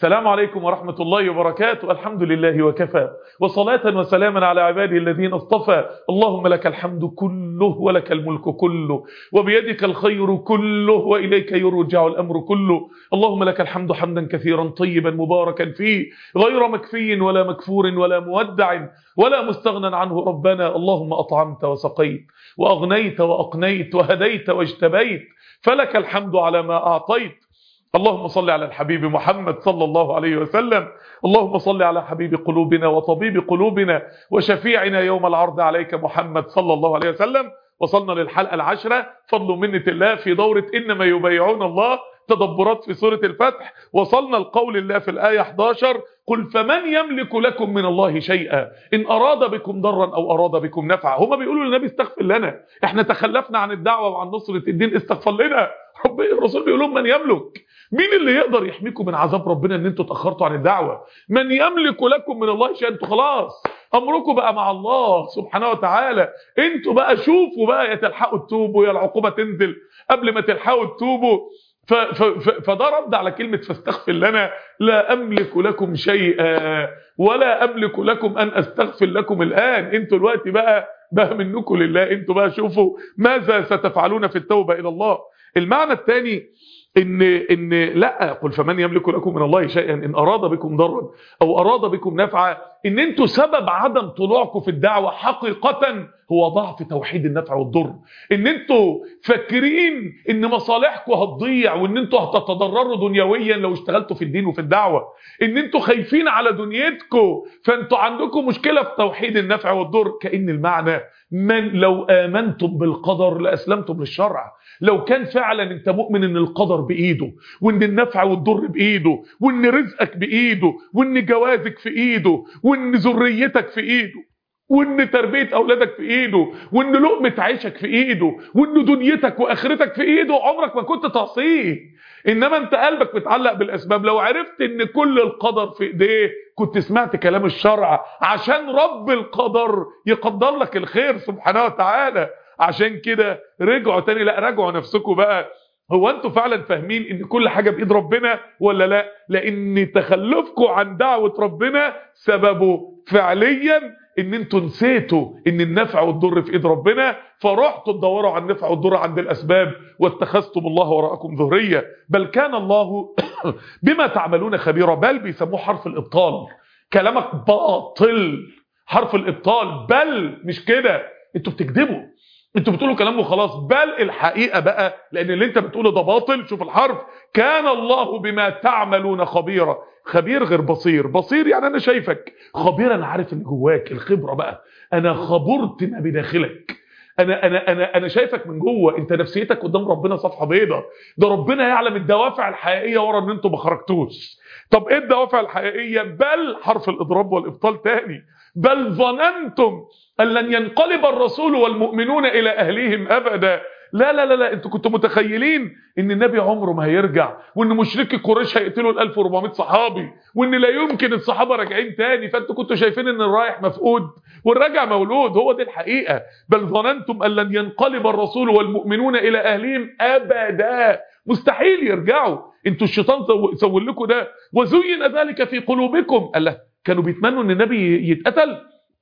السلام عليكم ورحمة الله وبركاته الحمد لله وكفى وصلاة وسلاما على عباده الذين اصطفى اللهم لك الحمد كله ولك الملك كله وبيدك الخير كله وإليك يرجع الأمر كله اللهم لك الحمد حمدا كثيرا طيبا مباركا فيه غير مكفي ولا مكفور ولا مودع ولا مستغنى عنه ربنا اللهم أطعمت وسقيت وأغنيت وأقنيت وهديت واجتبيت فلك الحمد على ما أعطيت اللهم صل على الحبيب محمد صلى الله عليه وسلم اللهم صل على حبيب قلوبنا وطبيب قلوبنا وشفيعنا يوم العرض عليك محمد صلى الله عليه وسلم وصلنا للحلقة العشرة فضل منة الله في دورة إنما يبايعون الله تدبرات في سورة الفتح وصلنا لقول الله في الآية 11 قل فمن يملك لكم من الله شيئا إن أراد بكم ضرا أو أراد بكم نفعا هما بيقولوا للنبي استغفر لنا احنا تخلفنا عن الدعوة وعن نصرة الدين استغفر لنا رب الرسول بيقول لهم من يملك مين اللي يقدر يحميكم من عذاب ربنا ان انتوا اتاخرتوا عن الدعوه من يملك لكم من الله شيئا انتوا خلاص امركم بقى مع الله سبحانه وتعالى انتوا بقى شوفوا بقى يا تلحقوا تتوبوا يا العقوبه تنزل قبل ما تلحقوا تتوبوا ف ف ف فده رد على كلمة فاستغفر لنا لا أملك لكم شيئا ولا أملك لكم أن أستغفر لكم الآن انتوا الوقت بقى بقى منكم لله انتوا بقى شوفوا ماذا ستفعلون في التوبة إلى الله المعنى الثاني ان ان لا قل فمن يملك لكم من الله شيئا ان اراد بكم ضرا او اراد بكم نفعا ان انتوا سبب عدم طلوعكم في الدعوه حقيقه هو ضعف توحيد النفع والضر ان انتوا فاكرين ان مصالحكم هتضيع وان انتوا هتتضرروا دنيويا لو اشتغلتوا في الدين وفي الدعوه ان انتوا خايفين على دنيتكم فانتوا عندكم مشكله في توحيد النفع والضر كان المعنى من لو امنتم بالقدر لاسلمتم للشرع لو كان فعلا انت مؤمن ان القدر بايده وان النفع والضر بايده وان رزقك بايده وان جوازك في ايده وان ذريتك في ايده وان تربيه اولادك في ايده وان لقمه عيشك في ايده وان دنيتك واخرتك في ايده عمرك ما كنت تعصيه انما انت قلبك متعلق بالاسباب لو عرفت ان كل القدر في ايديه كنت سمعت كلام الشرع عشان رب القدر يقدر لك الخير سبحانه وتعالى عشان كده رجعوا تاني لا راجعوا نفسكم بقى هو انتوا فعلا فاهمين ان كل حاجة بايد ربنا ولا لا لان تخلفكم عن دعوة ربنا سببه فعليا ان انتوا نسيتوا ان النفع والضر في ايد ربنا فرحتوا تدوروا عن النفع والضر عند الاسباب واتخذتم الله وراءكم ظهرية بل كان الله بما تعملون خبيرا بل بيسموه حرف الابطال كلامك باطل حرف الابطال بل مش كده انتوا بتكذبوا انتوا بتقولوا كلام وخلاص بل الحقيقة بقى لان اللي انت بتقوله ده باطل شوف الحرف كان الله بما تعملون خبيرا خبير غير بصير بصير يعني انا شايفك خبير انا عارف اللي جواك الخبرة بقى انا خبرت ما بداخلك انا انا انا انا شايفك من جوه انت نفسيتك قدام ربنا صفحه بيضاء ده ربنا يعلم الدوافع الحقيقيه ورا ان انتوا ما خرجتوش طب ايه الدوافع الحقيقيه بل حرف الاضراب والابطال تاني بل ظننتم ان لن ينقلب الرسول والمؤمنون الى اهليهم ابدا لا لا لا لا انتوا كنتوا متخيلين ان النبي عمره ما هيرجع وان مشركي قريش هيقتلوا ال 1400 صحابي وان لا يمكن الصحابه راجعين تاني فانتوا كنتوا شايفين ان الرايح مفقود والراجع مولود هو دي الحقيقه بل ظننتم ان لن ينقلب الرسول والمؤمنون الى اهليهم ابدا مستحيل يرجعوا انتوا الشيطان سوى لكم ده وزين ذلك في قلوبكم الله كانوا بيتمنوا ان النبي يتقتل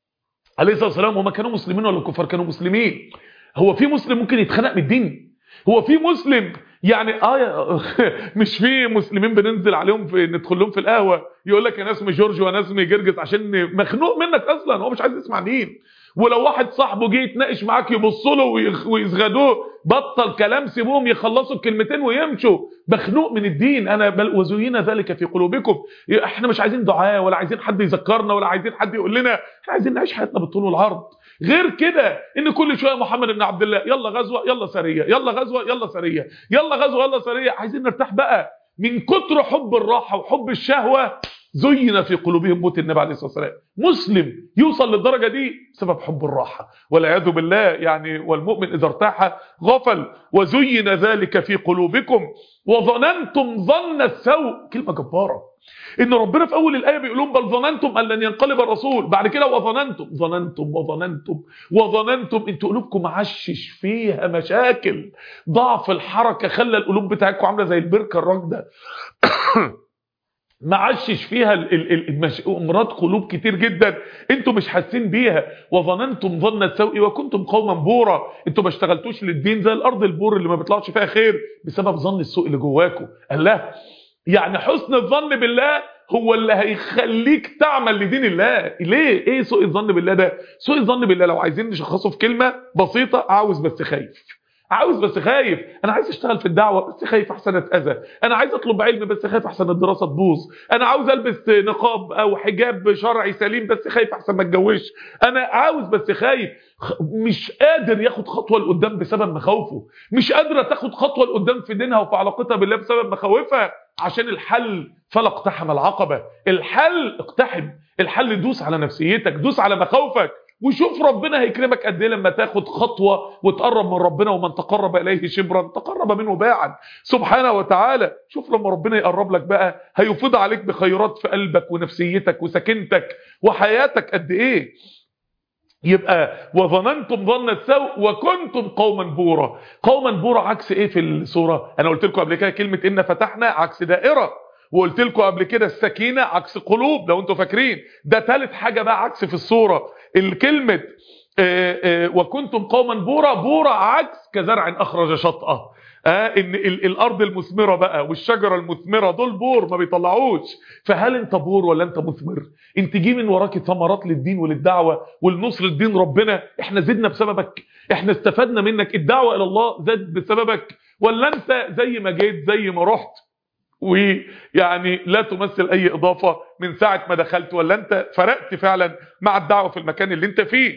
عليه الصلاه والسلام وما كانوا مسلمين ولا الكفار كانوا مسلمين هو في مسلم ممكن يتخنق من الدين هو في مسلم يعني اه مش في مسلمين بننزل عليهم في ندخل لهم في القهوه يقول لك انا اسمي جورج وانا اسمي جرجس عشان مخنوق منك اصلا هو مش عايز يسمع دين ولو واحد صاحبه جه يتناقش معاك يبص له ويزغدوه بطل كلام سيبوهم يخلصوا الكلمتين ويمشوا مخنوق من الدين انا بل وزين ذلك في قلوبكم احنا مش عايزين دعاء ولا عايزين حد يذكرنا ولا عايزين حد يقول لنا احنا عايزين نعيش حياتنا بالطول والعرض غير كده ان كل شويه محمد بن عبد الله يلا غزوه يلا سريه يلا غزوه يلا سريه يلا غزوه يلا سريه عايزين نرتاح بقى من كتر حب الراحه وحب الشهوه زين في قلوبهم موت النبي عليه الصلاه والسلام مسلم يوصل للدرجه دي بسبب حب الراحه والعياذ بالله يعني والمؤمن اذا ارتاح غفل وزين ذلك في قلوبكم وظننتم ظن السوء كلمه جباره ان ربنا في اول الايه بيقول لهم بل ظننتم ان لن ينقلب الرسول بعد كده وظننتم ظننتم وظننتم وظننتم انتوا قلوبكم عشش فيها مشاكل ضعف الحركه خلى القلوب بتاعتكم عامله زي البركه الراكده معشش فيها ال- ال- ال- المش... امراض قلوب كتير جدا انتوا مش حاسين بيها وظننتم ظن السوء وكنتم قوما بورا انتوا ما اشتغلتوش للدين زي الارض البور اللي ما بيطلعش فيها خير بسبب ظن السوء اللي جواكم الله يعني حسن الظن بالله هو اللي هيخليك تعمل لدين الله ليه ايه سوء الظن بالله ده سوء الظن بالله لو عايزين نشخصه في كلمه بسيطه عاوز بس خايف عاوز بس خايف انا عايز اشتغل في الدعوه بس خايف احسن اتاذى انا عايز اطلب علم بس خايف احسن الدراسه تبوظ انا عاوز البس نقاب او حجاب شرعي سليم بس خايف احسن ما اتجوزش انا عاوز بس خايف خ- مش قادر ياخد خطوه لقدام بسبب مخاوفه مش قادره تاخد خطوه لقدام في دينها وفي علاقتها بالله بسبب مخاوفها عشان الحل فلا اقتحم العقبه الحل اقتحم الحل دوس على نفسيتك دوس على مخاوفك وشوف ربنا هيكرمك قد ايه لما تاخد خطوه وتقرب من ربنا ومن تقرب اليه شبرا تقرب منه باعا سبحانه وتعالى شوف لما ربنا يقرب لك بقى هيفيض عليك بخيرات في قلبك ونفسيتك وسكنتك وحياتك قد ايه يبقى وظننتم ظن السوء وكنتم قوما بورا قوما بورا عكس ايه في السوره انا قلت لكم قبل كده كلمه ان فتحنا عكس دائره وقلت لكم قبل كده السكينه عكس قلوب لو انتم فاكرين ده ثالث حاجه بقى عكس في السوره الكلمه آه، آه، وكنتم قوما بورا بورا عكس كزرع اخرج شطأه آه ان ال- الارض المثمره بقى والشجره المثمره دول بور ما بيطلعوش فهل انت بور ولا انت مثمر انت جي من وراك ثمرات للدين وللدعوه ولنصر الدين ربنا احنا زدنا بسببك احنا استفدنا منك الدعوه الى الله زاد بسببك ولا انت زي ما جيت زي ما رحت ويعني لا تمثل اي اضافه من ساعه ما دخلت ولا انت فرقت فعلا مع الدعوه في المكان اللي انت فيه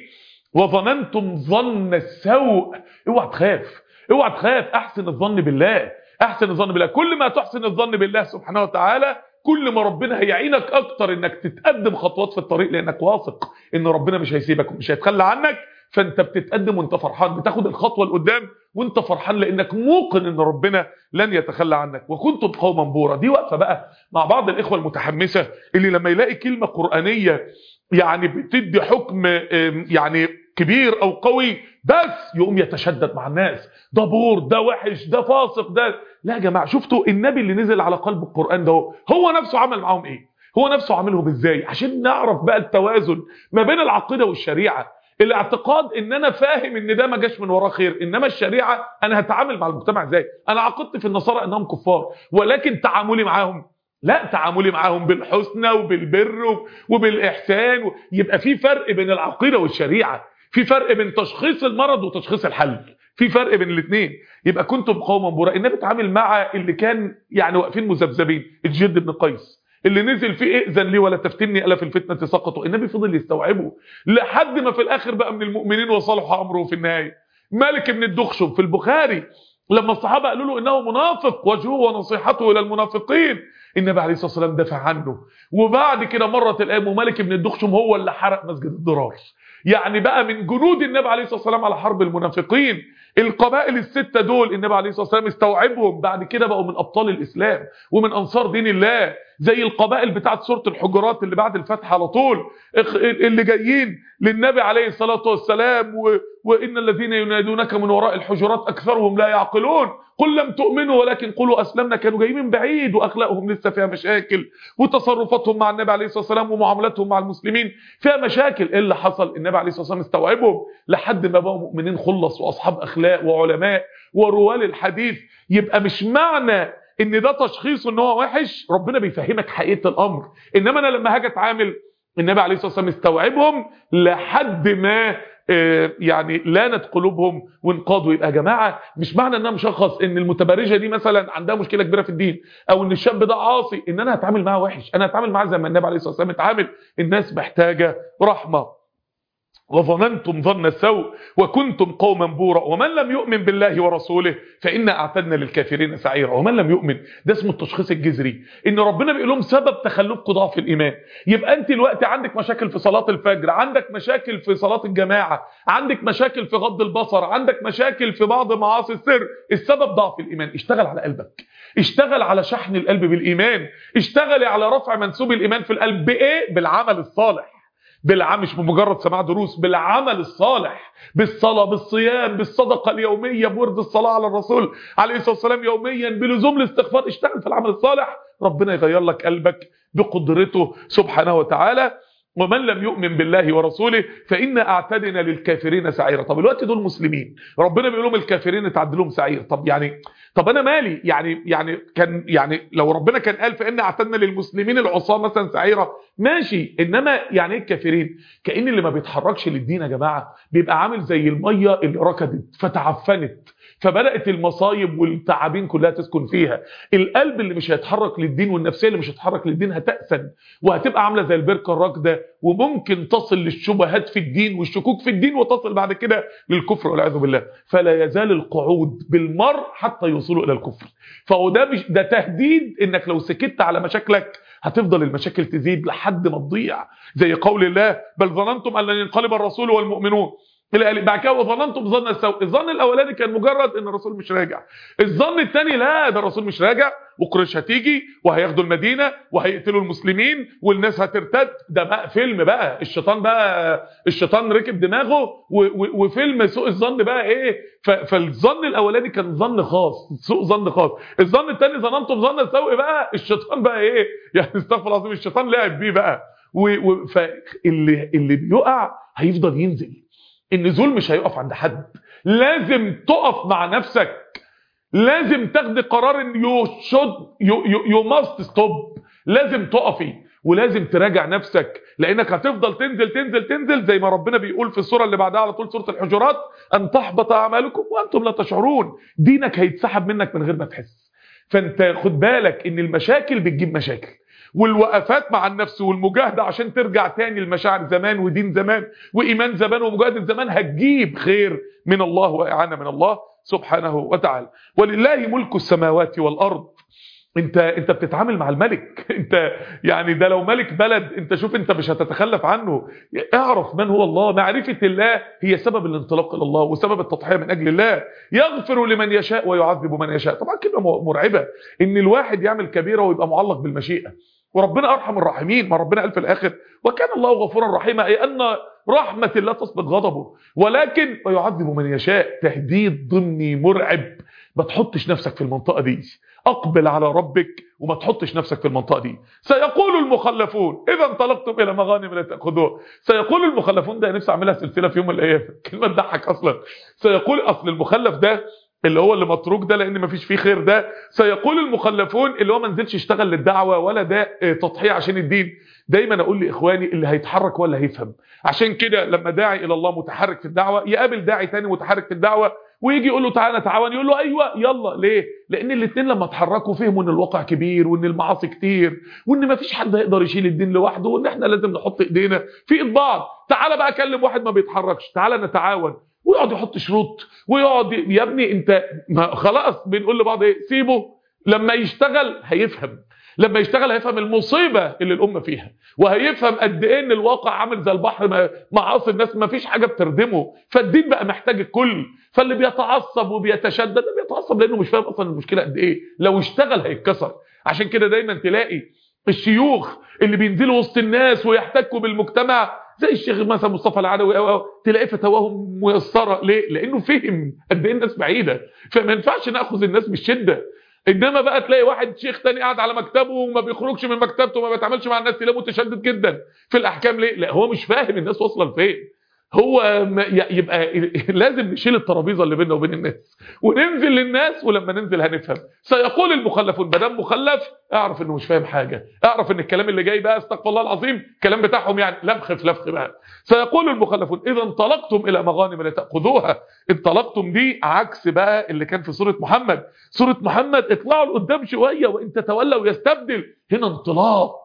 وظننتم ظن السوء اوعى تخاف اوعى تخاف احسن الظن بالله احسن الظن بالله كل ما تحسن الظن بالله سبحانه وتعالى كل ما ربنا هيعينك اكتر انك تتقدم خطوات في الطريق لانك واثق ان ربنا مش هيسيبك ومش هيتخلى عنك فانت بتتقدم وانت فرحان بتاخد الخطوه لقدام وانت فرحان لانك موقن ان ربنا لن يتخلى عنك وكنتم قوما بورا دي واقفه بقى مع بعض الاخوه المتحمسه اللي لما يلاقي كلمه قرانيه يعني بتدي حكم آم، يعني كبير او قوي بس يقوم يتشدد مع الناس ده بور ده وحش ده فاسق ده لا يا جماعه شفتوا النبي اللي نزل على قلب القران ده هو, هو نفسه عمل معاهم ايه هو نفسه عاملهم ازاي عشان نعرف بقى التوازن ما بين العقيده والشريعه الاعتقاد ان انا فاهم ان ده ما جاش من وراه خير انما الشريعه انا هتعامل مع المجتمع ازاي انا عقدت في النصارى انهم كفار ولكن تعاملي معاهم لا تعاملي معاهم بالحسنى وبالبر وبالاحسان و... يبقى في فرق بين العقيده والشريعه في فرق بين تشخيص المرض وتشخيص الحل في فرق بين الاثنين يبقى كنتم قوما برا النبي اتعامل مع اللي كان يعني واقفين مذبذبين الجد بن قيس اللي نزل فيه ائذن لي ولا تفتني الا في الفتنه سقطوا النبي فضل يستوعبه لحد ما في الاخر بقى من المؤمنين وصلح امره في النهايه مالك بن الدخشم في البخاري لما الصحابه قالوا له انه منافق وجهه ونصيحته الى المنافقين النبي عليه الصلاه والسلام دافع عنه وبعد كده مرت الايام ومالك بن الدخشم هو اللي حرق مسجد الضرار يعني بقى من جنود النبي عليه الصلاه والسلام على حرب المنافقين القبائل السته دول النبي عليه الصلاه والسلام استوعبهم بعد كده بقوا من ابطال الاسلام ومن انصار دين الله زي القبائل بتاعت سوره الحجرات اللي بعد الفتح على طول اللي جايين للنبي عليه الصلاه والسلام و... وان الذين ينادونك من وراء الحجرات اكثرهم لا يعقلون قل لم تؤمنوا ولكن قولوا اسلمنا كانوا جايين من بعيد واخلاقهم لسه فيها مشاكل وتصرفاتهم مع النبي عليه الصلاه والسلام ومعاملاتهم مع المسلمين فيها مشاكل ايه اللي حصل النبي عليه الصلاه والسلام استوعبهم لحد ما بقوا مؤمنين خلص واصحاب اخلاق وعلماء وروال الحديث يبقى مش معنى ان ده تشخيص ان هو وحش ربنا بيفهمك حقيقه الامر انما انا لما هاجي اتعامل النبي عليه الصلاه والسلام استوعبهم لحد ما يعني لانت قلوبهم وانقادوا يبقى يا جماعه مش معنى ان انا مشخص ان المتبرجه دي مثلا عندها مشكله كبيره في الدين او ان الشاب ده عاصي ان انا هتعامل معاه وحش انا هتعامل معاه زي ما النبي عليه الصلاه والسلام اتعامل الناس محتاجه رحمه وظننتم ظن السوء وكنتم قوما بورا ومن لم يؤمن بالله ورسوله فإنا أعتدنا للكافرين سعيرا ومن لم يؤمن ده اسمه التشخيص الجذري إن ربنا بيقول لهم سبب تخلفكم ضعف الإيمان يبقى أنت الوقت عندك مشاكل في صلاة الفجر عندك مشاكل في صلاة الجماعة عندك مشاكل في غض البصر عندك مشاكل في بعض معاصي السر السبب ضعف الإيمان اشتغل على قلبك اشتغل على شحن القلب بالإيمان اشتغل على رفع منسوب الإيمان في القلب بإيه؟ بالعمل الصالح بالعمل مش بمجرد سماع دروس بالعمل الصالح بالصلاة بالصيام بالصدقة اليومية بورد الصلاة على الرسول عليه الصلاة والسلام يوميا بلزوم الاستغفار اشتغل في العمل الصالح ربنا يغير لك قلبك بقدرته سبحانه وتعالى ومن لم يؤمن بالله ورسوله فإنا أعتدنا للكافرين سعيرا طب الوقت دول مسلمين ربنا بيقول لهم الكافرين تعدلهم سعير طب يعني طب انا مالي يعني يعني كان يعني لو ربنا كان قال فإنا أعتدنا للمسلمين العصاه مثلا سعيرا ماشي انما يعني ايه الكافرين كأن اللي ما بيتحركش للدين يا جماعه بيبقى عامل زي الميه اللي ركضت فتعفنت فبدات المصايب والتعابين كلها تسكن فيها القلب اللي مش هيتحرك للدين والنفسيه اللي مش هتتحرك للدين هتأسن وهتبقى عامله زي البركه الراكده وممكن تصل للشبهات في الدين والشكوك في الدين وتصل بعد كده للكفر والعياذ بالله فلا يزال القعود بالمر حتى يوصلوا الى الكفر فهو ده مش ده تهديد انك لو سكت على مشاكلك هتفضل المشاكل تزيد لحد ما تضيع زي قول الله بل ظننتم ان لن ينقلب الرسول والمؤمنون بعد كده وظننتم ظن السوء الظن الاولاني كان مجرد ان الرسول مش راجع الظن الثاني لا ده الرسول مش راجع وقريش هتيجي وهياخدوا المدينه وهيقتلوا المسلمين والناس هترتد ده بقى فيلم بقى الشيطان بقى الشيطان ركب دماغه وفيلم سوء الظن بقى ايه فالظن الاولاني كان ظن خاص سوء ظن خاص الظن الثاني ظننتم ظن السوء بقى الشيطان بقى ايه يعني استغفر الله العظيم الشيطان لعب بيه بقى فاللي اللي بيقع هيفضل ينزل النزول مش هيقف عند حد لازم تقف مع نفسك لازم تاخدي قرار ان يو شود يو ماست ستوب لازم تقفي ولازم تراجع نفسك لانك هتفضل تنزل تنزل تنزل زي ما ربنا بيقول في السوره اللي بعدها على طول سوره الحجرات ان تحبط اعمالكم وانتم لا تشعرون دينك هيتسحب منك من غير ما تحس فانت خد بالك ان المشاكل بتجيب مشاكل والوقفات مع النفس والمجاهدة عشان ترجع تاني المشاعر زمان ودين زمان وإيمان زمان ومجاهدة زمان هتجيب خير من الله وإعانة من الله سبحانه وتعالى ولله ملك السماوات والأرض انت انت بتتعامل مع الملك انت يعني ده لو ملك بلد انت شوف انت مش هتتخلف عنه اعرف من هو الله معرفة الله هي سبب الانطلاق الى الله وسبب التضحية من اجل الله يغفر لمن يشاء ويعذب من يشاء طبعا كلمة مرعبة ان الواحد يعمل كبيرة ويبقى معلق بالمشيئة وربنا ارحم الراحمين ما ربنا قال في الاخر وكان الله غفورا رحيما اي ان رحمه الله تسبق غضبه ولكن ويعذب من يشاء تهديد ضمني مرعب ما تحطش نفسك في المنطقه دي اقبل على ربك وما تحطش نفسك في المنطقه دي سيقول المخلفون اذا انطلقتم الى مغانم لا تاخذوها سيقول المخلفون ده نفسي اعملها سلسله في يوم من الايام كلمه تضحك اصلا سيقول اصل المخلف ده اللي هو اللي متروك ده لان مفيش فيه خير ده سيقول المخلفون اللي هو ما نزلش يشتغل للدعوه ولا ده تضحيه عشان الدين دايما اقول لاخواني اللي هيتحرك ولا هيفهم عشان كده لما داعي الى الله متحرك في الدعوه يقابل داعي تاني متحرك في الدعوه ويجي يقول له تعالى نتعاون يقول له ايوه يلا ليه لان الاثنين لما اتحركوا فهموا ان الواقع كبير وان المعاصي كتير وان مفيش حد هيقدر يشيل الدين لوحده وان احنا لازم نحط ايدينا في ايد بعض تعالى بقى اكلم واحد ما بيتحركش تعالى نتعاون ويقعد يحط شروط ويقعد يا ابني انت ما خلاص بنقول لبعض ايه سيبه لما يشتغل هيفهم لما يشتغل هيفهم المصيبه اللي الامه فيها وهيفهم قد ايه ان الواقع عامل زي البحر معاصي الناس ما فيش حاجه بتردمه فالدين بقى محتاج الكل فاللي بيتعصب وبيتشدد ده بيتعصب لانه مش فاهم اصلا المشكله قد ايه لو اشتغل هيتكسر عشان كده دايما تلاقي الشيوخ اللي بينزلوا وسط الناس ويحتكوا بالمجتمع زي الشيخ مثلا مصطفى العدوي او او تلاقي فتواهم ميسره ليه لانه فهم قد ايه الناس بعيده فما ينفعش ناخذ الناس بالشده انما بقى تلاقي واحد شيخ تاني قاعد على مكتبه وما بيخرجش من مكتبته وما بيتعاملش مع الناس تلاقيه متشدد جدا في الاحكام ليه لا هو مش فاهم الناس واصله لفين هو يبقى لازم نشيل الترابيزه اللي بيننا وبين الناس وننزل للناس ولما ننزل هنفهم سيقول المخلفون ما دام مخلف اعرف انه مش فاهم حاجه اعرف ان الكلام اللي جاي بقى استغفر الله العظيم الكلام بتاعهم يعني لبخ في لبخ بقى سيقول المخلفون اذا انطلقتم الى مغانم لتاخذوها انطلقتم دي عكس بقى اللي كان في سوره محمد سوره محمد اطلعوا لقدام شويه وان تتولوا يستبدل هنا انطلاق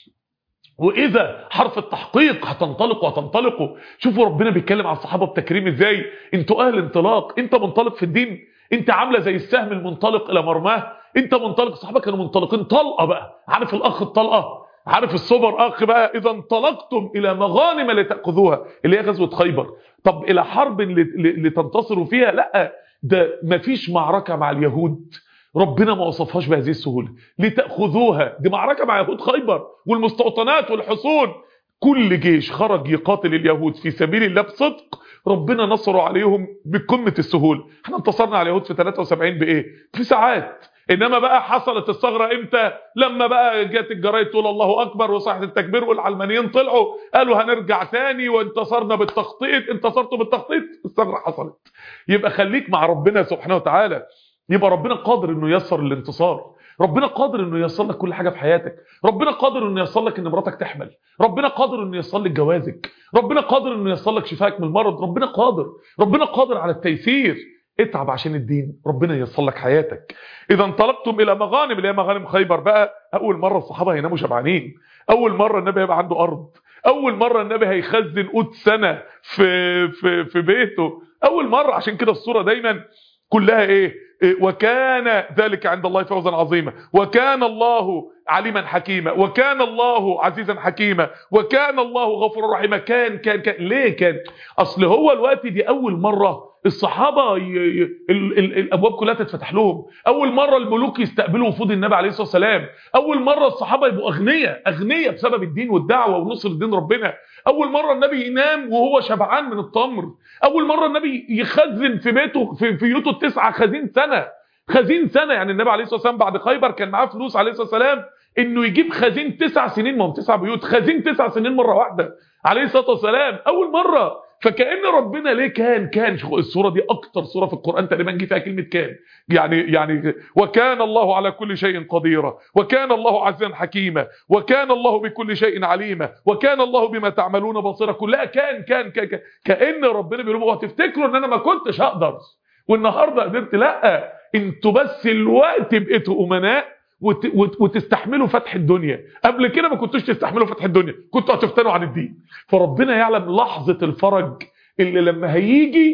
واذا حرف التحقيق هتنطلق وهتنطلقوا شوفوا ربنا بيتكلم على الصحابه بتكريم ازاي انتوا اهل انطلاق انت منطلق في الدين انت عامله زي السهم المنطلق الى مرماه انت منطلق الصحابه كانوا منطلقين طلقه بقى عارف الاخ الطلقه عارف السوبر اخ بقى اذا انطلقتم الى مغانم لتاخذوها اللي هي غزوه خيبر طب الى حرب لتنتصروا فيها لا ده مفيش معركه مع اليهود ربنا ما وصفهاش بهذه السهولة لتأخذوها دي معركة مع يهود خيبر والمستوطنات والحصون كل جيش خرج يقاتل اليهود في سبيل الله بصدق ربنا نصره عليهم بقمة السهولة احنا انتصرنا على اليهود في 73 بايه في ساعات انما بقى حصلت الثغره امتى لما بقى جت الجرايد تقول الله اكبر وصاحه التكبير والعلمانيين طلعوا قالوا هنرجع تاني وانتصرنا بالتخطيط انتصرتوا بالتخطيط الثغره حصلت يبقى خليك مع ربنا سبحانه وتعالى يبقى ربنا قادر انه ييسر الانتصار ربنا قادر انه ييسر لك كل حاجه في حياتك ربنا قادر انه ييسر لك ان مراتك تحمل ربنا قادر انه ييسر لك جوازك ربنا قادر انه ييسر لك شفائك من المرض ربنا قادر ربنا قادر على التيسير اتعب عشان الدين ربنا ييسر لك حياتك اذا انطلقتم الى مغانم اللي هي مغانم خيبر بقى اول مره الصحابه هيناموا شبعانين اول مره النبي هيبقى عنده ارض اول مره النبي هيخزن قوت سنه في في في بيته اول مره عشان كده الصوره دايما كلها ايه وكان ذلك عند الله فوزا عظيما وكان الله عليما حكيما وكان الله عزيزا حكيما وكان الله غفورا رحيما كان كان كان ليه كان اصل هو الوقت دي اول مره الصحابه ي... ي... ال... ال... الابواب كلها تتفتح لهم اول مره الملوك يستقبلوا وفود النبي عليه الصلاه والسلام اول مره الصحابه يبقوا اغنياء اغنياء بسبب الدين والدعوه ونصر دين ربنا اول مره النبي ينام وهو شبعان من التمر اول مره النبي يخزن في بيته في في بيوته التسعه خزين سنه خزين سنه يعني النبي عليه الصلاه والسلام بعد خيبر كان معاه فلوس عليه الصلاه والسلام انه يجيب خزين تسع سنين ما هم تسع بيوت خزين تسع سنين مره واحده عليه الصلاه والسلام اول مره فكأن ربنا ليه كان كان الصورة دي أكتر صورة في القرآن تقريبا جه فيها كلمة كان يعني يعني وكان الله على كل شيء قديرا وكان الله عزيزا حكيما وكان الله بكل شيء عليما وكان الله بما تعملون بصيرا كلها كان كان كان, كان كأن ربنا بيقول لهم تفتكروا ان انا ما كنتش هقدر والنهارده قدرت لا انتوا بس الوقت بقيتوا امناء وت... وت... وتستحملوا فتح الدنيا قبل كده ما كنتوش تستحملوا فتح الدنيا كنتوا هتفتنوا عن الدين فربنا يعلم لحظة الفرج اللي لما هيجي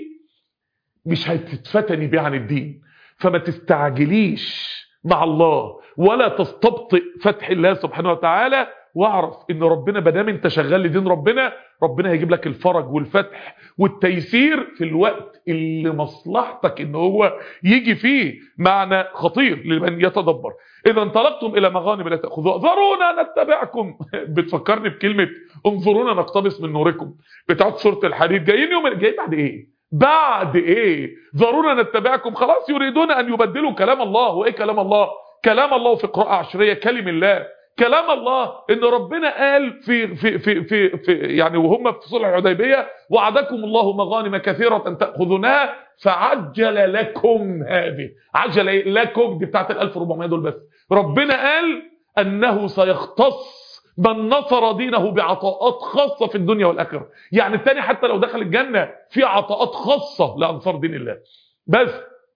مش هتتفتني بيه عن الدين فما تستعجليش مع الله ولا تستبطئ فتح الله سبحانه وتعالى واعرف ان ربنا بدام انت شغال لدين ربنا ربنا هيجيب لك الفرج والفتح والتيسير في الوقت اللي مصلحتك ان هو يجي فيه معنى خطير لمن يتدبر اذا انطلقتم الى مغانم لا تاخذوها ذرونا نتبعكم بتفكرني بكلمه انظرونا نقتبس من نوركم بتاعت سوره الحديد جايين يوم جاي بعد ايه بعد ايه ذرونا نتبعكم خلاص يريدون ان يبدلوا كلام الله وايه كلام الله كلام الله في قراءه عشريه كلم الله كلام الله ان ربنا قال في في في في, في يعني وهم في صلح الحديبيه وعدكم الله مغانم كثيره تاخذونها فعجل لكم هذه عجل لكم دي بتاعت ال 1400 دول بس ربنا قال انه سيختص من نصر دينه بعطاءات خاصه في الدنيا والاخره يعني الثاني حتى لو دخل الجنه في عطاءات خاصه لانصار دين الله بس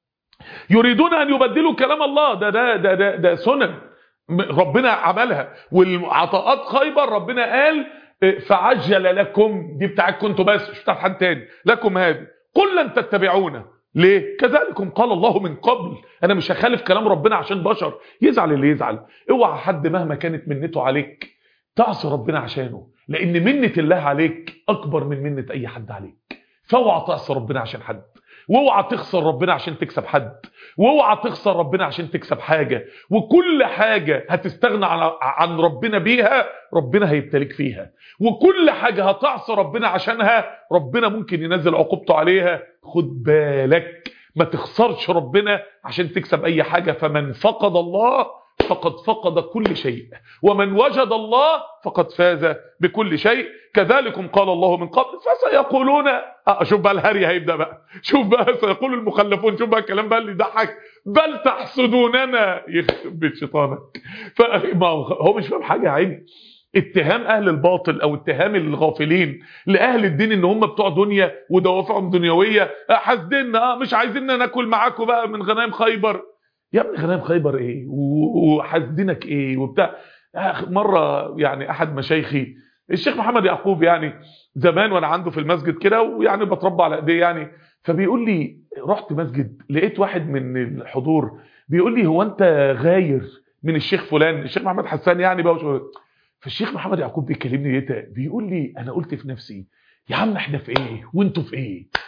يريدون ان يبدلوا كلام الله ده ده ده ده, ده سنن ربنا عملها والعطاءات خيبر ربنا قال فعجل لكم دي بتاعتكم انتوا بس مش بتاعت حد تاني لكم هذه قل لن تتبعونا ليه كذلكم قال الله من قبل انا مش هخالف كلام ربنا عشان بشر يزعل اللي يزعل اوعى حد مهما كانت منته عليك تعصي ربنا عشانه لان منة الله عليك اكبر من منة اي حد عليك فاوعى تعصي ربنا عشان حد واوعى تخسر ربنا عشان تكسب حد واوعى تخسر ربنا عشان تكسب حاجة وكل حاجة هتستغنى عن ربنا بيها ربنا هيبتليك فيها وكل حاجة هتعصى ربنا عشانها ربنا ممكن ينزل عقوبته عليها خد بالك ما تخسرش ربنا عشان تكسب اي حاجة فمن فقد الله فقد فقد كل شيء ومن وجد الله فقد فاز بكل شيء كذلكم قال الله من قبل فسيقولون آه شوف بقى الهري هيبدا بقى شوف بقى سيقول المخلفون شوف بقى الكلام بقى اللي يضحك بل تحسدوننا يخرب بيت شيطانك فما هو مش فاهم حاجه يا عيني اتهام اهل الباطل او اتهام الغافلين لاهل الدين ان هم بتوع دنيا ودوافعهم دنيويه حاسديننا اه مش عايزين ناكل معاكم بقى من غنائم خيبر يا ابني غنائم خيبر ايه وحاسدينك ايه وبتاع مره يعني احد مشايخي الشيخ محمد يعقوب يعني زمان وانا عنده في المسجد كده ويعني بتربى على ايديه يعني فبيقول لي رحت مسجد لقيت واحد من الحضور بيقول لي هو انت غاير من الشيخ فلان الشيخ محمد حسان يعني بقى فالشيخ محمد يعقوب بيكلمني ايه بيقول لي انا قلت في نفسي يا عم احنا في ايه وانتوا في ايه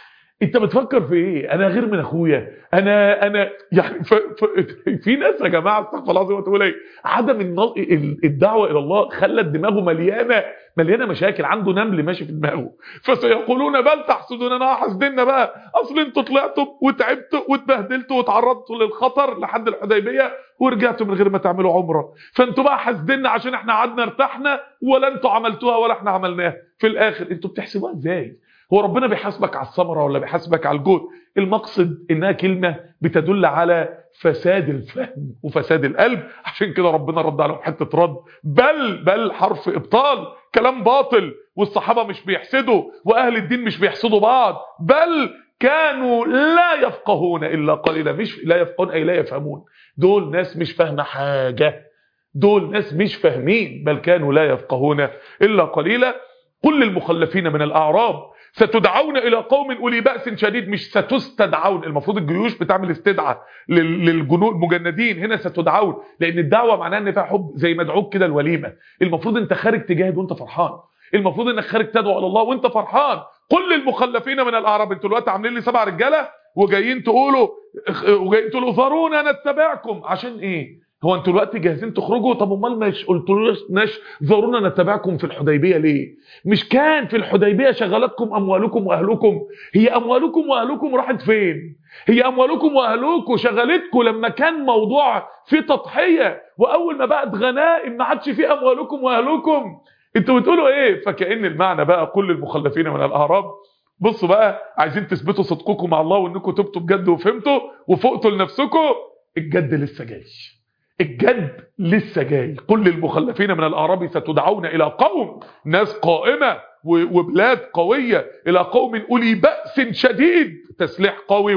انت بتفكر في ايه انا غير من اخويا انا انا يعني ف... ف... في ناس يا جماعه استغفر الله العظيم وتقول ايه عدم النظ... الدعوه الى الله خلت دماغه مليانه مليانه مشاكل عنده نمل ماشي في دماغه فسيقولون بل تحسدوننا حاسديننا بقى اصل انتوا طلعتوا وتعبتوا واتبهدلتوا وتعرضتوا للخطر لحد الحديبيه ورجعتوا من غير ما تعملوا عمره فانتوا بقى حاسديننا عشان احنا قعدنا ارتحنا ولا انتوا عملتوها ولا احنا عملناها في الاخر انتوا بتحسبوها ازاي هو ربنا بيحاسبك على الثمره ولا بيحاسبك على الجهد المقصد انها كلمه بتدل على فساد الفهم وفساد القلب عشان كده ربنا رد عليهم حته رد بل بل حرف ابطال كلام باطل والصحابه مش بيحسدوا واهل الدين مش بيحسدوا بعض بل كانوا لا يفقهون الا قليلا مش لا يفقهون اي لا يفهمون دول ناس مش فاهمه حاجه دول ناس مش فاهمين بل كانوا لا يفقهون الا قليلا قل للمخلفين من الاعراب ستدعون الى قوم اولي باس شديد مش ستستدعون المفروض الجيوش بتعمل استدعاء للجنود المجندين هنا ستدعون لان الدعوه معناها ان فيها حب زي مدعوك كده الوليمه المفروض انت خارج تجاهد وانت فرحان المفروض انك خارج تدعو على الله وانت فرحان قل للمخلفين من الاعراب انتوا دلوقتي عاملين لي سبع رجاله وجايين تقولوا وجايين تقولوا ذرونا نتبعكم عشان ايه هو انتوا دلوقتي جاهزين تخرجوا طب امال مش قلتولناش ذرونا نتبعكم في الحديبيه ليه مش كان في الحديبيه شغلتكم اموالكم واهلكم هي اموالكم واهلكم راحت فين هي اموالكم واهلكم شغلتكم لما كان موضوع في تضحيه واول ما بقت غنائم ما عادش في اموالكم واهلكم انتوا بتقولوا ايه فكأن المعنى بقى كل المخلفين من الاعراب بصوا بقى عايزين تثبتوا صدقكم مع الله وانكم تبتوا بجد وفهمتوا وفقتوا لنفسكم الجد لسه جاي الجد لسه جاي كل المخلفين من الاعراب ستدعون الى قوم ناس قائمه وبلاد قويه الى قوم اولي باس شديد تسليح قوي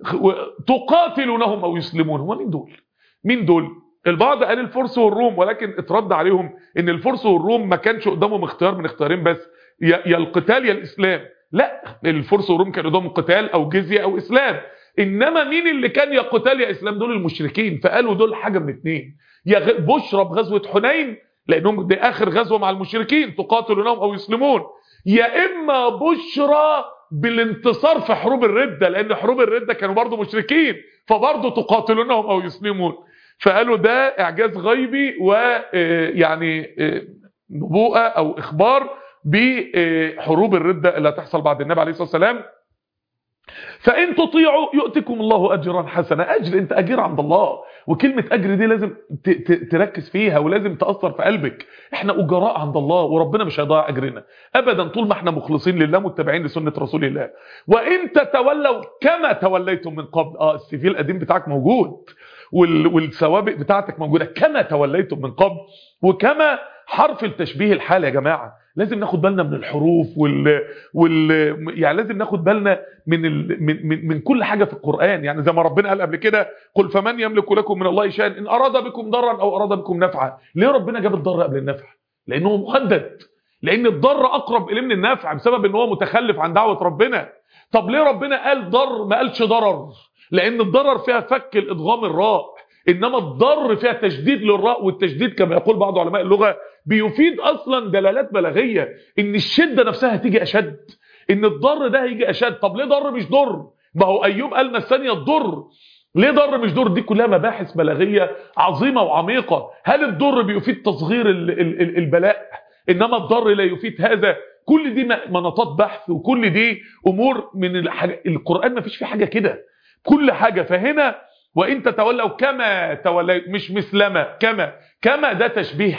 تقاتلونهم او يسلمون هو مين دول مين دول البعض قال الفرس والروم ولكن اترد عليهم ان الفرس والروم ما كانش قدامهم اختيار من اختيارين بس يا القتال يا الاسلام لا الفرس والروم كان قدامهم قتال او جزيه او اسلام انما مين اللي كان يا قتال يا اسلام دول المشركين فقالوا دول حاجه من اتنين يا بشرى بغزوه حنين لانهم دي اخر غزوه مع المشركين تقاتلونهم او يسلمون يا اما بشرى بالانتصار في حروب الرده لان حروب الرده كانوا برضو مشركين فبرضو تقاتلونهم او يسلمون فقالوا ده اعجاز غيبي ويعني نبوءه او اخبار بحروب الرده اللي هتحصل بعد النبي عليه الصلاه والسلام فإن تطيعوا يؤتكم الله أجرا حسنا أجر أنت أجير عند الله وكلمة أجر دي لازم تركز فيها ولازم تأثر في قلبك احنا أجراء عند الله وربنا مش هيضيع أجرنا أبدا طول ما احنا مخلصين لله متبعين لسنة رسول الله وإن تتولوا كما توليتم من قبل اه السي في القديم بتاعك موجود والسوابق بتاعتك موجودة كما توليتم من قبل وكما حرف التشبيه الحال يا جماعة لازم ناخد بالنا من الحروف وال, وال... يعني لازم ناخد بالنا من ال... من من من كل حاجه في القران يعني زي ما ربنا قال قبل كده قل فمن يملك لكم من الله شيئا ان اراد بكم ضرا او اراد بكم نفعا ليه ربنا جاب الضر قبل النفع لانه مهدد لان الضر اقرب اليه من النفع بسبب ان هو متخلف عن دعوه ربنا طب ليه ربنا قال ضر ما قالش ضرر لان الضرر فيها فك الادغام الراء انما الضر فيها تشديد للراء والتشديد كما يقول بعض علماء اللغه بيفيد اصلا دلالات بلاغيه ان الشده نفسها هتيجي اشد ان الضر ده هيجي اشد طب ليه ضر مش ضر ما هو ايوب قال الثانيه الضر ليه ضر مش ضر دي كلها مباحث بلاغيه عظيمه وعميقه هل الضر بيفيد تصغير ال ال ال البلاء انما الضر لا يفيد هذا كل دي مناطات بحث وكل دي امور من الحاجة القران ما فيش فيه حاجه كده كل حاجه فهنا وان تتولوا كما توليت مش مسلمه كما كما ده تشبيه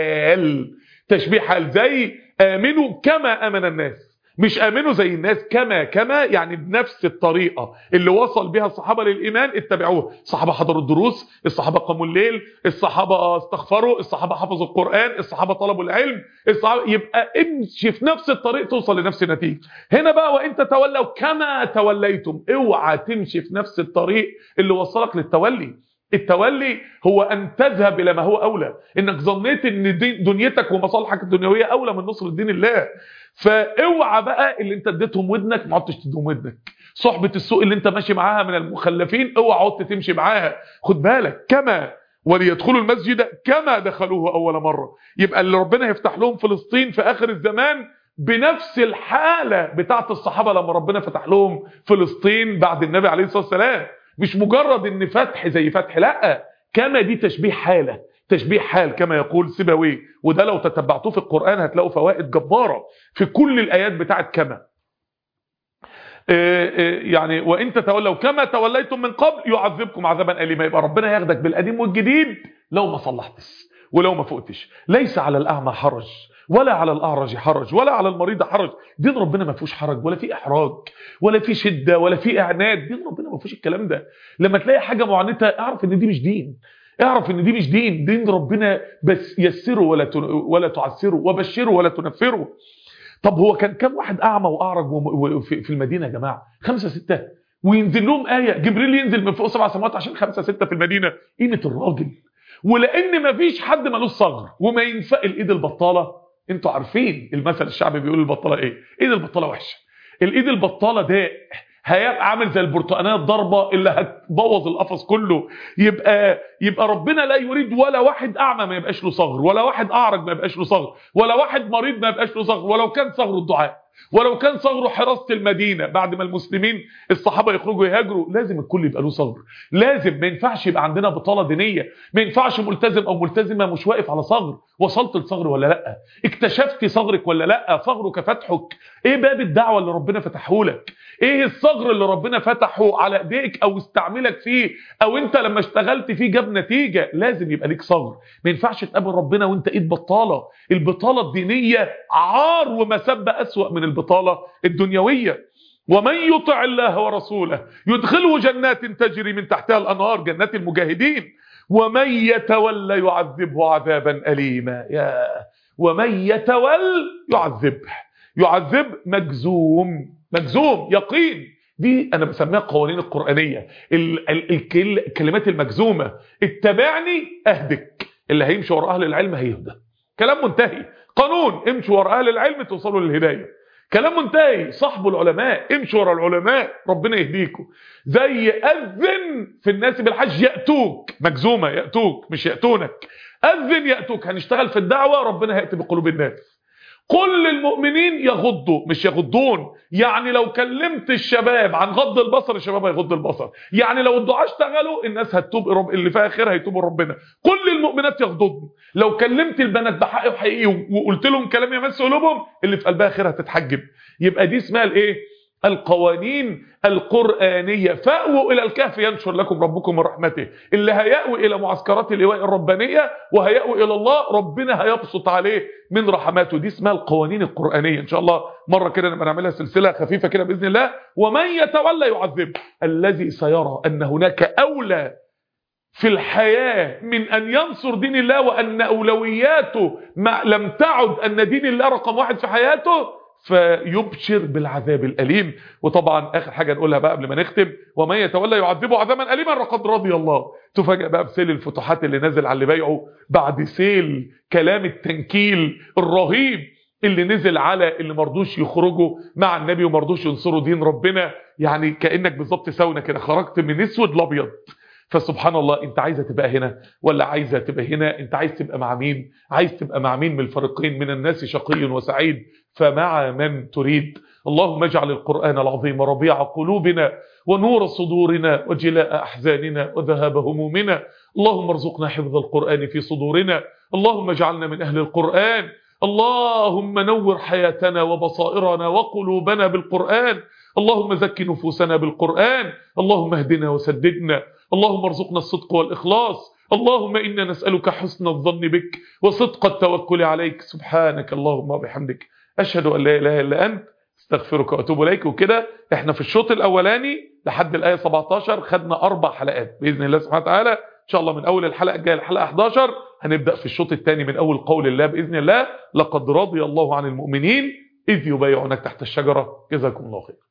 حال تشبيه حال زي امنوا كما امن الناس مش امنوا زي الناس كما كما يعني بنفس الطريقه اللي وصل بها الصحابه للايمان اتبعوه الصحابه حضروا الدروس الصحابه قاموا الليل الصحابه استغفروا الصحابه حفظوا القران الصحابه طلبوا العلم الصحابة يبقى امشي في نفس الطريق توصل لنفس النتيجه هنا بقى وان تتولوا كما توليتم اوعى تمشي في نفس الطريق اللي وصلك للتولي التولي هو ان تذهب الى ما هو اولى انك ظنيت ان دنيتك ومصالحك الدنيويه اولى من نصر دين الله فاوعى بقى اللي انت اديتهم ودنك ما عدتش تديهم ودنك صحبه السوء اللي انت ماشي معاها من المخلفين اوعى عدت تمشي معاها خد بالك كما وليدخلوا المسجد كما دخلوه اول مره يبقى اللي ربنا يفتح لهم فلسطين في اخر الزمان بنفس الحالة بتاعت الصحابة لما ربنا فتح لهم فلسطين بعد النبي عليه الصلاة والسلام مش مجرد ان فتح زي فتح لا كما دي تشبيه حالة تشبيه حال كما يقول سيبويه وده لو تتبعتوه في القرآن هتلاقوا فوائد جبارة في كل الآيات بتاعت كما يعني وان تتولوا كما توليتم من قبل يعذبكم عذابا اليما يبقى ربنا ياخدك بالقديم والجديد لو ما صلحتش ولو ما فقتش ليس على الاعمى حرج ولا على الاعرج حرج ولا على المريض حرج دين ربنا ما فيهوش حرج ولا فيه احراج ولا فيه شده ولا فيه اعناد دين ربنا ما فيهوش الكلام ده لما تلاقي حاجه معنته اعرف ان دي مش دين اعرف ان دي مش دين دين ربنا بس يسره ولا ولا تعسره وبشره ولا تنفره طب هو كان كم واحد اعمى واعرج في المدينه يا جماعه خمسة ستة وينزل لهم آية جبريل ينزل من فوق سبع سماوات عشان خمسة ستة في المدينة قيمة الراجل ولان ما فيش حد ملوش صغر وما ينفق الايد البطالة انتوا عارفين المثل الشعبي بيقول البطالة ايه ايد البطالة وحشة الايد البطالة ده هيبقى عامل زي البرتقانيه الضربه اللي هتبوظ القفص كله يبقى يبقى ربنا لا يريد ولا واحد اعمى ما يبقاش له صغر ولا واحد اعرج ما يبقاش له صغر ولا واحد مريض ما يبقاش له صغر ولو كان صغره الدعاء ولو كان صغره حراسه المدينه بعد ما المسلمين الصحابه يخرجوا يهاجروا لازم الكل يبقى له صغر لازم ما ينفعش يبقى عندنا بطاله دينيه ما ينفعش ملتزم او ملتزمه مش واقف على صغر وصلت لصغر ولا لا اكتشفتي صغرك ولا لا صغرك فتحك ايه باب الدعوه اللي ربنا فتحه لك ايه الصغر اللي ربنا فتحه على ايديك او استعملك فيه او انت لما اشتغلت فيه جاب نتيجه لازم يبقى ليك صغر ما ينفعش تقابل ربنا وانت ايد بطاله البطاله الدينيه عار ومسبه اسوا من البطاله الدنيويه ومن يطع الله ورسوله يدخله جنات تجري من تحتها الانهار جنات المجاهدين ومن يتولى يعذبه عذابا اليما يا ومن يتول يعذبه يعذب مجزوم مجزوم يقين دي انا بسميها القوانين القرانيه ال ال ال الكلمات المجزومه اتبعني اهدك اللي هيمشي ورا اهل العلم هيهدى كلام منتهي قانون امشوا ورا اهل العلم توصلوا للهدايه كلام منتهي صاحبوا العلماء امشوا ورا العلماء ربنا يهديكم زي اذن في الناس بالحج ياتوك مجزومه ياتوك مش ياتونك اذن ياتوك هنشتغل في الدعوه ربنا هياتي بقلوب الناس كل المؤمنين يغضوا مش يغضون يعني لو كلمت الشباب عن غض البصر الشباب هيغض البصر يعني لو الدعاء اشتغلوا الناس هتتوب رب اللي فيها خير هيتوبوا ربنا كل المؤمنات يغضضن لو كلمت البنات بحق وحقيقي وقلت لهم كلام يمس قلوبهم اللي في قلبها خير هتتحجب يبقى دي اسمها الايه القوانين القرآنية فأووا إلى الكهف ينشر لكم ربكم من رحمته اللي هيأوي إلى معسكرات اللواء الربانية وهيأوي إلى الله ربنا هيبسط عليه من رحماته دي اسمها القوانين القرآنية إن شاء الله مرة كده نبقى نعملها سلسلة خفيفة كده بإذن الله ومن يتولى يعذب الذي سيرى أن هناك أولى في الحياة من أن ينصر دين الله وأن أولوياته ما لم تعد أن دين الله رقم واحد في حياته فيبشر بالعذاب الأليم وطبعا آخر حاجة نقولها بقى قبل ما نختم ومن يتولى يعذبه عذابا أليما لقد رضي الله تفاجأ بقى بسيل الفتوحات اللي نزل على اللي بايعه بعد سيل كلام التنكيل الرهيب اللي نزل على اللي مرضوش يخرجوا مع النبي ومرضوش ينصروا دين ربنا يعني كأنك بالظبط ساونا كده خرجت من اسود لابيض فسبحان الله انت عايزه تبقى هنا ولا عايزه تبقى هنا انت عايز تبقى مع مين عايز تبقى مع مين من الفريقين من الناس شقي وسعيد فمع من تريد اللهم اجعل القرآن العظيم ربيع قلوبنا ونور صدورنا وجلاء أحزاننا وذهاب همومنا اللهم ارزقنا حفظ القرآن في صدورنا اللهم اجعلنا من أهل القرآن اللهم نور حياتنا وبصائرنا وقلوبنا بالقرآن اللهم زك نفوسنا بالقرآن اللهم اهدنا وسددنا اللهم ارزقنا الصدق والإخلاص اللهم إنا نسألك حسن الظن بك وصدق التوكل عليك سبحانك اللهم وبحمدك أشهد أن لا إله إلا أنت استغفرك وأتوب إليك وكده احنا في الشوط الأولاني لحد الآية 17 خدنا أربع حلقات بإذن الله سبحانه وتعالى إن شاء الله من أول الحلقة الجاية الحلقة 11 هنبدأ في الشوط الثاني من أول قول الله بإذن الله لقد رضي الله عن المؤمنين إذ يبايعونك تحت الشجرة جزاكم الله خير